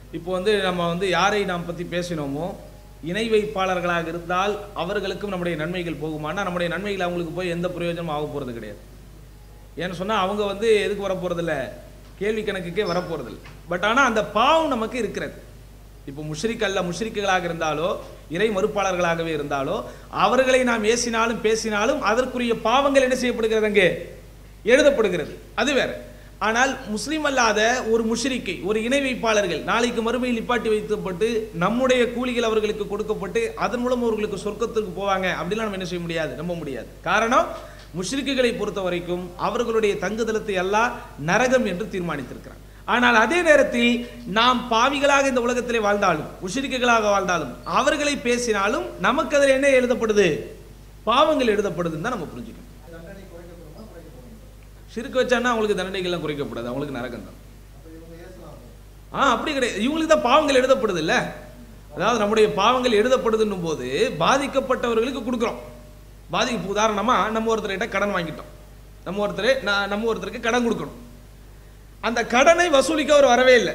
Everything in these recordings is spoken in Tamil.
இப்போ வந்து நம்ம வந்து யாரை நாம் பற்றி பேசினோமோ இணை வைப்பாளர்களாக இருந்தால் அவர்களுக்கும் நம்முடைய நன்மைகள் போகுமானா நம்முடைய நன்மைகள் அவங்களுக்கு போய் எந்த பிரயோஜனமும் ஆக போகிறது கிடையாது ஏன்னு சொன்னால் அவங்க வந்து எதுக்கு வர போகிறதில்ல கேள்வி கணக்குக்கே வர போகிறதில்ல பட் ஆனால் அந்த பாவம் நமக்கு இருக்கிறது இப்போ முஷ்ரிக் அல்ல முஷ்ரிக்குகளாக இருந்தாலோ இறை மறுப்பாளர்களாகவே இருந்தாலோ அவர்களை நாம் ஏசினாலும் பேசினாலும் அதற்குரிய பாவங்கள் என்ன செய்யப்படுகிறது அங்கே எழுதப்படுகிறது அது வேற ஆனால் முஸ்லீம் அல்லாத ஒரு முஷ்ரிக்கை ஒரு இணை வைப்பாளர்கள் நாளைக்கு மறுமையில் நிப்பாட்டி வைக்கப்பட்டு நம்முடைய கூலிகள் அவர்களுக்கு கொடுக்கப்பட்டு அதன் மூலம் அவர்களுக்கு சொர்க்கத்துக்கு போவாங்க அப்படிலாம் நம்ம என்ன செய்ய முடியாது நம்ப முடியாது காரணம் முஷ்ரிக்குகளை பொறுத்த வரைக்கும் அவர்களுடைய தங்குதளத்தை எல்லாம் நரகம் என்று தீர்மானித்திருக்கிறார் ஆனால் அதே நேரத்தில் நாம் பாவிகளாக இந்த உலகத்திலே வாழ்ந்தாலும் முஷ்ரிக்குகளாக வாழ்ந்தாலும் அவர்களை பேசினாலும் நமக்கு அதில் என்ன எழுதப்படுது பாவங்கள் எழுதப்படுதுன்னு தான் நம்ம புரிஞ்சுக்கணும் தண்டனை குறைக்கப்படுமா குறைக்கப்படும் சிறுக்கு வச்சான்னா அவங்களுக்கு தண்டனைகள்லாம் குறைக்கப்படாது அவங்களுக்கு நரகம் தான் அப்ப இவங்க ஏசலாம் ஆ அப்படி கிடையாது இவங்களுக்கு தான் பாவங்கள் எழுதப்படுது இல்ல அதாவது நம்முடைய பாவங்கள் எழுதப்படுதுன்னும் போது பாதிக்கப்பட்டவர்களுக்கு கொடுக்குறோம் பாதிப்பு உதாரணமா நம்ம ஒருத்தர்கிட்ட கடன் வாங்கிட்டோம் நம்ம ஒருத்தர் நான் நம்ம ஒருத்தருக்கு கடன் கொடுக்கணும் அந்த கடனை வசூலிக்க அவர் வரவே இல்லை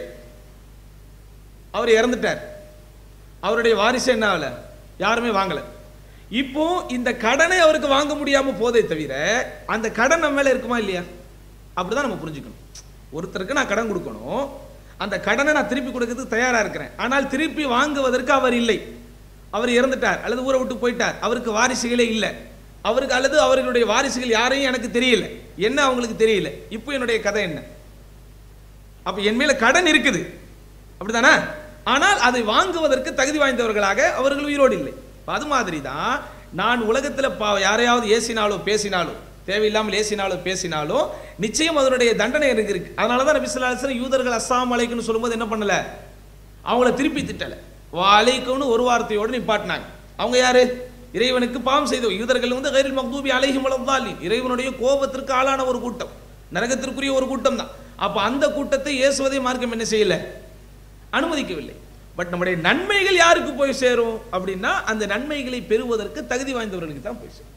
அவர் இறந்துட்டார் அவருடைய வாரிசு என்ன ஆகல யாருமே வாங்கல இப்போ இந்த கடனை அவருக்கு வாங்க முடியாம போதே தவிர அந்த கடன் நம்ம மேல இருக்குமா இல்லையா அப்படிதான் நம்ம புரிஞ்சுக்கணும் ஒருத்தருக்கு நான் கடன் கொடுக்கணும் அந்த கடனை நான் திருப்பி கொடுக்கறதுக்கு தயாரா இருக்கிறேன் ஆனால் திருப்பி வாங்குவதற்கு அவர் இல்லை அவர் இறந்துட்டார் அல்லது ஊரை விட்டு போயிட்டார் அவருக்கு வாரிசுகளே இல்லை அவருக்கு அல்லது அவர்களுடைய வாரிசுகள் யாரையும் எனக்கு தெரியல என்ன அவங்களுக்கு தெரியல இப்போ என்னுடைய கதை என்ன அப்ப என் மேல கடன் இருக்குது அப்படிதானே ஆனால் அதை வாங்குவதற்கு தகுதி வாய்ந்தவர்களாக அவர்கள் உயிரோடு இல்லை அப்ப அது மாதிரி தான் நான் உலகத்துல பா- யாரையாவது ஏசினாலோ பேசினாலோ தேவையில்லாமல் ஏசினாலோ பேசினாலோ நிச்சயம் அதனுடைய தண்டனை எனக்கு இருக்கு அதனால தான் நபி ஸல்லல்லாஹு அலைஹி வஸல்லம் யூதர்கள் அஸ்ஸலாமு அலைக்கும்னு சொல்லும்போது என்ன பண்ணல அவங்கள திருப்பி திட்டல அலைக்கும்னு ஒரு வார்த்தையோடு நிப்பாட்டினாங்க அவங்க யாரு இறைவனுக்கு பாவம் செய்தோம் யூதர்கள் வந்து கைரில் மக்தூபி அலைஹிம் வலத்தாலி இறைவனுடைய கோபத்திற்கு ஆளான ஒரு கூட்டம் நரகத்திற்குரிய ஒரு கூட்டம் தான் அப்ப அந்த கூட்டத்தை இயேசுவதை மார்க்கம் என்ன செய்யல அனுமதிக்கவில்லை பட் நம்முடைய நன்மைகள் யாருக்கு போய் சேரும் அப்படின்னா அந்த நன்மைகளை பெறுவதற்கு தகுதி வாய்ந்தவர்களுக்கு தான் போய் சேரும்